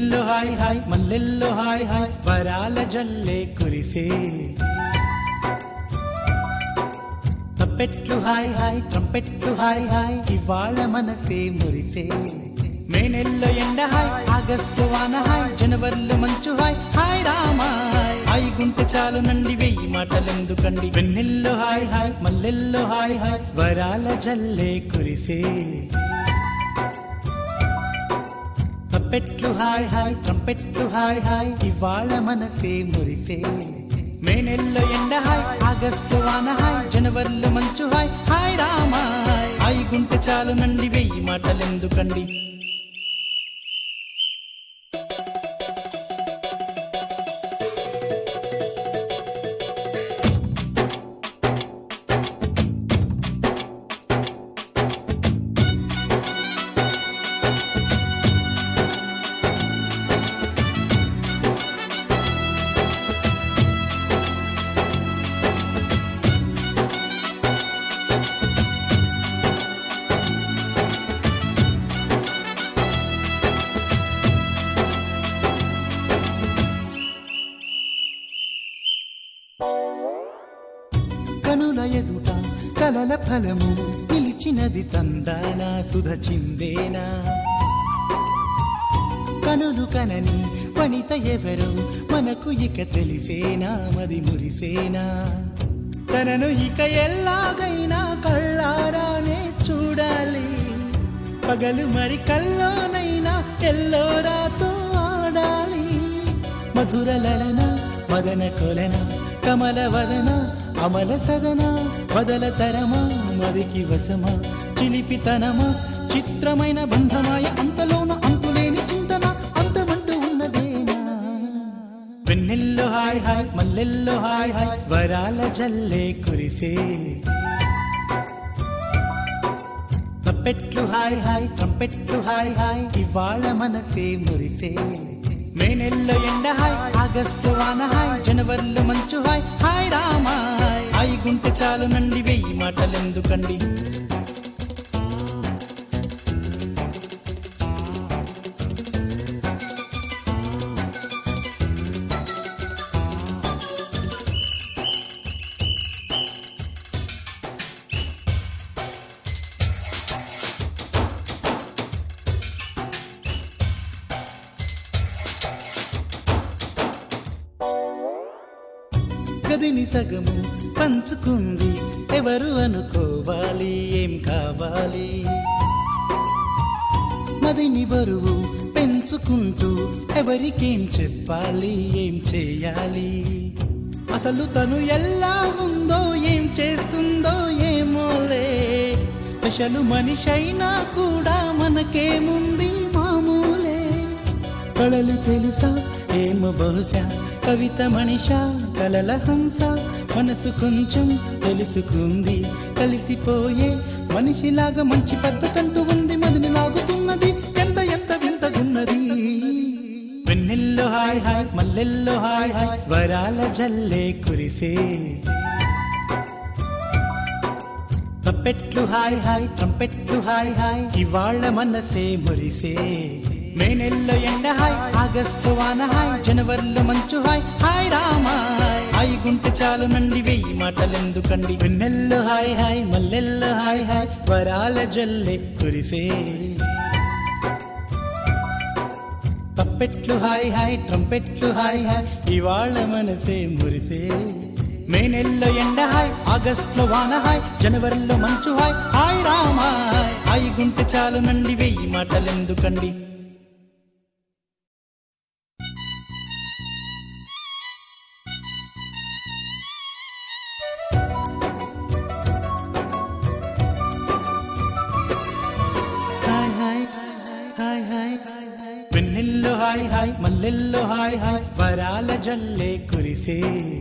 వెన్నెల్లో హాయ్ హాయ్ మల్లెల్లో హాయ్ హాయ్ వరాల జల్లే కురిసే తప్పెట్లు హాయ్ హాయ్ ట్రంపెట్లు హాయ్ హాయ్ ఇవాళ మనసే మురిసే మే నెలలో ఎండ హాయ్ ఆగస్టు వాన హాయ్ జనవరిలో మంచు హాయ్ హాయ్ రామా హాయ్ హాయ్ గుంటె చాలు నండి వెయ్యి మాటలెందుకండి వెన్నెల్లో హాయ్ హాయ్ మల్లెల్లో హాయ్ హాయ్ వరాల జల్లే కురిసే తప్పెట్లు హాయ్ హాయ్ ట్రంపెట్లు హాయ్ హాయ్ ఇవాళ మనసే మురిసే మే నెలలో ఎండ హాయ్ ఆగస్టు వాన హాయ్ జనవరిలో మంచు హాయ్ హాయ్ రామా హాయ్ హాయ్ గుంటె చాలు నండి వెయ్యి మాటలెందుకండి కనుల ఎదుట కలల ఫలము పిలిచినది తందానా సుధ చిందేనా కనులు కనని వనిత ఎవరు మనకు ఇక తెలిసేనా మది మురిసేనా తనను ఇక ఎల్లాగైనా కళ్ళారానే చూడాలి పగలు మరి కల్లోనైనా ఎల్లోరాతో ఆడాలి మధుర లలన మదన కొలన కమల వదన అమల సదన వదల తరమా మదికి వసమా చిలిపితనమా చిత్రమైన బంధమాయ అంతలోన అంతులేని చింతన అంతమంటూ ఉన్నదేనా వెన్నెల్లో హాయ్ హాయ్ మల్లెల్లో హాయ్ హాయ్ వరాల జల్లే కురిసే తప్పెట్లు హాయ్ హాయ్ ట్రంపెట్లు హాయ్ హాయ్ ఇవాళ మనసే మురిసే మే నెలలో ఎండ హాయ్ ఆగస్టు వాన హాయ్ జనవరిలో మంచు హాయ్ హాయ్ రామా హాయ్ హాయ్ గుంటె చాలు నండి వెయ్యి మాటలెందుకండి గదిని సగము పంచుకుంది ఎవరు అనుకోవాలి ఏం కావాలి మదిని బరువు పెంచుకుంటూ ఎవరికేం చెప్పాలి ఏం చేయాలి అసలు తను ఎలా ఉందో ఏం చేస్తుందో ఏమోలే స్పెషల్ మనిషైనా కూడా మనకేముంది మామూలే కళలు తెలుసా ఏమో బహుశా కవిత మనిషా కలల హంస మనసు కొంచెం తెలుసుకుంది కలిసిపోయే మనిషిలాగా మంచి పద్ధతంటూ ఉంది మదిని లాగుతున్నది ఎంత ఎంత వింతగున్నది వెన్నెల్లో హాయ్ హాయ్ మల్లెల్లో హాయ్ హాయ్ వరాల జల్లే కురిసే తప్పెట్లు హాయ్ హాయ్ ట్రంపెట్లు హాయ్ హాయ్ ఇవాళ మనసే మురిసే మే నెలలో ఎండ హాయ్ ఆగస్టు వాన హాయ్ జనవరిలో మంచు హాయ్ హాయ్ రామా హాయ్ హాయ్ గుంటె చాలు నండి వెయ్యి మాటలెందుకండి వెన్నెల్లో హాయ్ హాయ్ మల్లెల్లో హాయ్ హాయ్ వరాల జల్లె కురిసే తప్పెట్లు హాయ్ హాయ్ ట్రంపెట్లు హాయ్ హాయ్ ఇవాళ మనసే మురిసే మే నెలలో ఎండ హాయ్ ఆగస్టులో వాన హాయ్ జనవరిలో మంచు హాయ్ హాయ్ రామా హాయ్ హాయ్ గుంటె చాలు నండి వెయ్యి మాటలెందుకండి హాయ్ హాయ్ హాయ్ హాయ్ వెన్నెల్లో హాయ్ హాయ్ మల్లెల్లో హాయ్ హాయ్ వరాల జల్లే కురిసే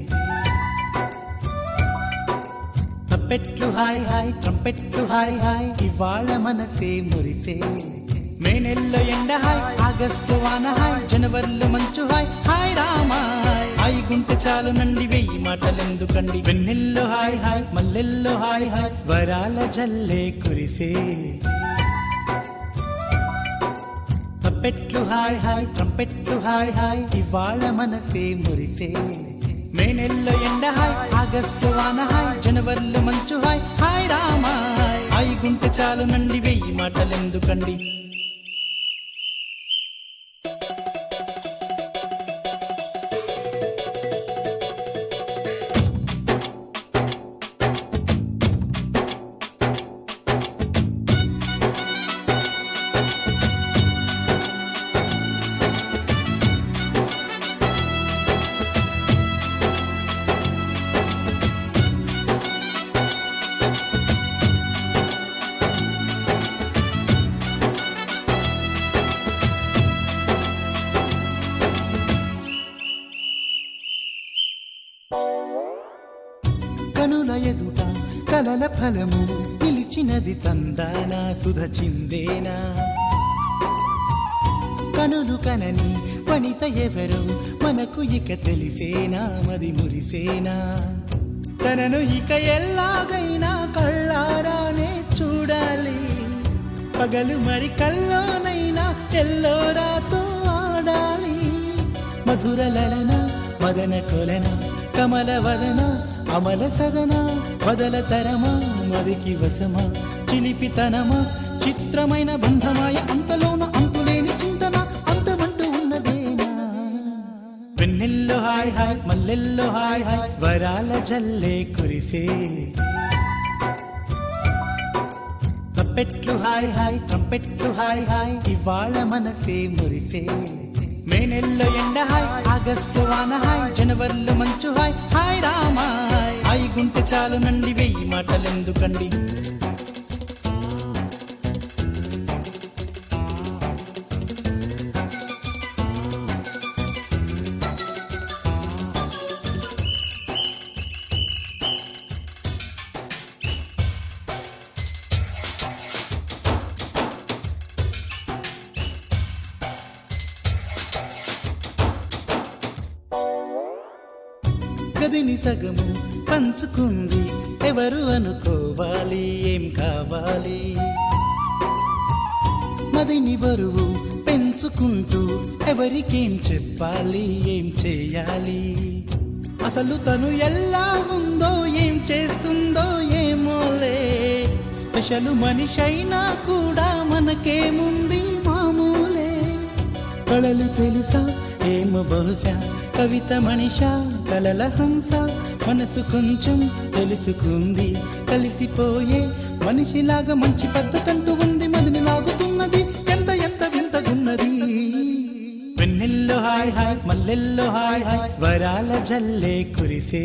తప్పెట్లు హాయ్ హాయ్ ట్రంపెట్లు హాయ్ హాయ్ ఇవాళ మనసే మురిసే మే నెలలో ఎండ హాయ్ ఆగస్టు వాన హాయ్ జనవరిలో మంచు హాయ్ హాయ్ రామా హాయ్ హాయ్ గుంటె చాలు నండి వెయ్యి మాటలెందుకండి వెన్నెల్లో హాయ్ హాయ్ మల్లెల్లో హాయ్ హాయ్ వరాల జల్లే కురిసే తప్పెట్లు హాయ్ హాయ్ ట్రంపెట్లు హాయ్ హాయ్ ఇవాళ మనసే మురిసే మే నెలలో ఎండ హాయ్ ఆగస్టు వాన హాయ్ జనవరిలో మంచు హాయ్ హాయ్ రామా హాయ్ హాయ్ గుంటె చాలు నండి వెయ్యి మాటలెందుకండి కనుల ఎదుట కలల ఫలము నిలిచినది తందానా సుధ చిందేనా కనులు కనని వనిత ఎవరు మనకు ఇక తెలిసేనా మది మురిసేనా తనను ఇక ఎల్లాగైనా కళ్ళారానే చూడాలి పగలు మరి కల్లోనైనా ఎల్లోరాతో ఆడాలి మధుర లలన మదన కొలన కమల వదన అమల సదన వదల తరమా మదికి వశమా చిలిపితనమా చిత్రమైన బంధమాయ అంతలోన అంతులేని చింతన అంతమంటూ ఉన్నదేనా వెన్నెల్లో హాయ్ హాయ్ మల్లెల్లో హాయ్ హాయ్ వరాల జల్లే కురిసే తప్పెట్లు హాయ్ హాయ్ ట్రంపెట్లు హాయ్ హాయ్ ఇవాళ మనసే మురిసే మే నెలలో ఎండ హాయ్ ఆగస్టు వాన హాయ్ జనవరిలో మంచు హాయ్ హాయ్ రామా హాయ్ హాయ్ గుంటె చాలు నండి వెయ్యి మాటలెందుకండి గదిని సగము పంచుకుంది ఎవరు అనుకోవాలి ఏం కావాలి మదిని బరువు పెంచుకుంటూ ఎవరికేం చెప్పాలి ఏం చేయాలి అసలు తను ఎలా ఉందో ఏం చేస్తుందో ఏమోలే స్పెషల్ మనిషైనా కూడా మనకేముంది మామూలే కళలు తెలుసా ఏమో బహుశా కవిత మనిష కలల హంస మనసు కొంచెం తెలుసుకుంది కలిసిపోయే మనిషిలాగా మంచి పద్ధతంటూ ఉంది మదిని లాగుతున్నది ఎంత ఎంత వింతగున్నది వెన్నెల్లో హాయ్ హాయ్ మల్లెల్లో హాయ్ హాయ్ వరాల జల్లే కురిసే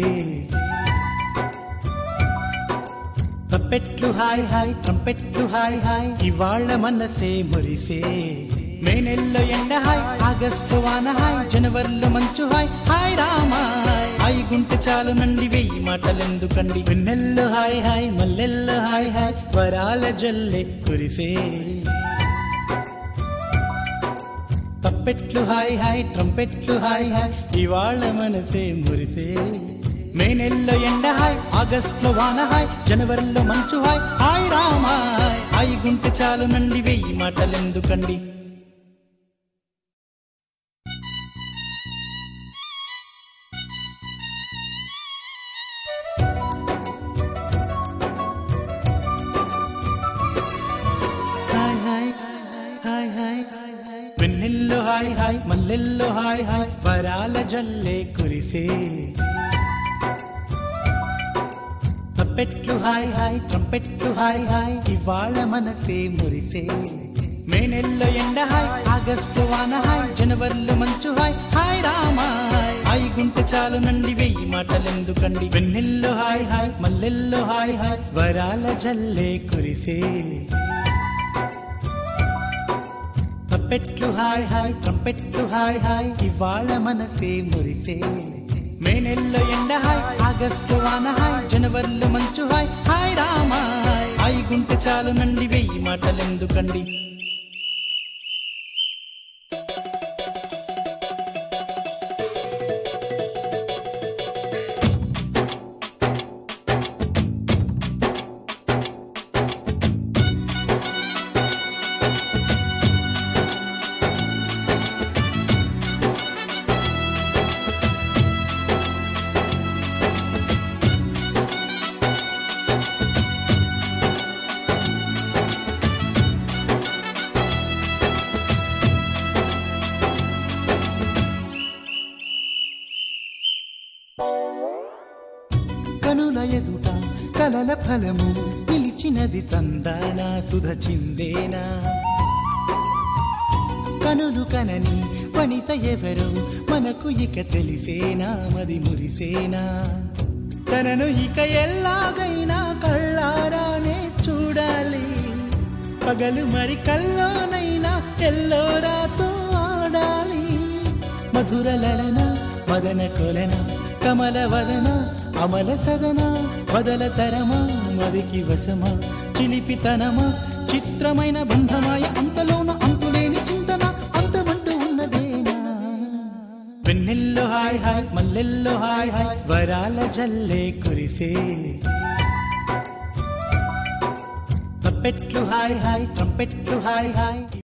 తప్పెట్లు హాయ్ హాయ్ ట్రంపెట్లు హాయ్ హాయ్ ఇవాళ మనసే మురిసే మే నెలలో ఎండ హాయ్ ఆగస్టు వాన హాయ్ జనవరిలో మంచు హాయ్ హాయ్ రామా హాయ్ హాయ్ గుంటె చాలు నండి వెయ్యి మాటలెందుకండి వెన్నెల్లో హాయ్ హాయ్ మల్లెల్లో హాయ్ హాయ్ వరాల జల్లె కురిసే తప్పెట్లు హాయ్ హాయ్ ట్రంపెట్లు హాయ్ హాయ్ ఇవాళ మనసే మురిసే మే నెలలో ఎండ హాయ్ ఆగస్టులో వాన హాయ్ జనవరిలో మంచు హాయ్ హాయ్ రామా హాయ్ హాయ్ గుంటె చాలు నండి వెయ్యి మాటలెందుకండి హాయ్ హాయ్ హాయ్ హాయ్ వెన్నెల్లో హాయ్ హాయ్ మల్లెల్లో హాయ్ హాయ్ వరాల జల్లే కురిసే తప్పెట్లు హాయ్ హాయ్ ట్రంపెట్లు హాయ్ హాయ్ ఇవాళ మనసే మురిసే మే నెలలో ఎండ హాయ్ ఆగస్టు వాన హాయ్ జనవరిలో మంచు హాయ్ హాయ్ రామా హాయ్ హాయ్ గుంటె చాలు నండి వెయ్యి మాటలెందుకండి వెన్నెల్లో హాయ్ హాయ్ మల్లెల్లో హాయ్ హాయ్ వరాల జల్లే కురిసే తప్పెట్లు హాయ్ హాయ్ ట్రంపెట్లు హాయ్ హాయ్ ఇవాళ మనసే మురిసే మే నెలలో ఎండ హాయ్ ఆగస్టు వాన హాయ్ జనవరిలో మంచు హాయ్ హాయ్ రామా హాయ్ హాయ్ గుంటె చాలు నండి వెయ్యి మాటలెందుకండి కనుల ఎదుట కలల ఫలము పిలిచినది తందానా సుధ చిందేనా కనులు కనని వనిత ఎవరు మనకు ఇక తెలిసేనా మది మురిసేనా తనను ఇక ఎల్లాగైనా కళ్ళారానే చూడాలి పగలు మరి కల్లోనైనా ఎల్లోరాతో ఆడాలి మధుర లలన మదన కొలన కమల వదన అమల సదన వదల తరమా మదికి వశమా చిలిపితనమా చిత్రమైన బంధమాయ అంతలోన అంతులేని చింతన అంతమంటూ ఉన్నదేనా వెన్నెల్లో హాయ్ హాయ్ మల్లెల్లో హాయ్ హాయ్ వరాల జల్లే కురిసే ట్రంపెట్లు హాయ్ హాయ్ ట్రంపెట్లు హాయ్ హాయ్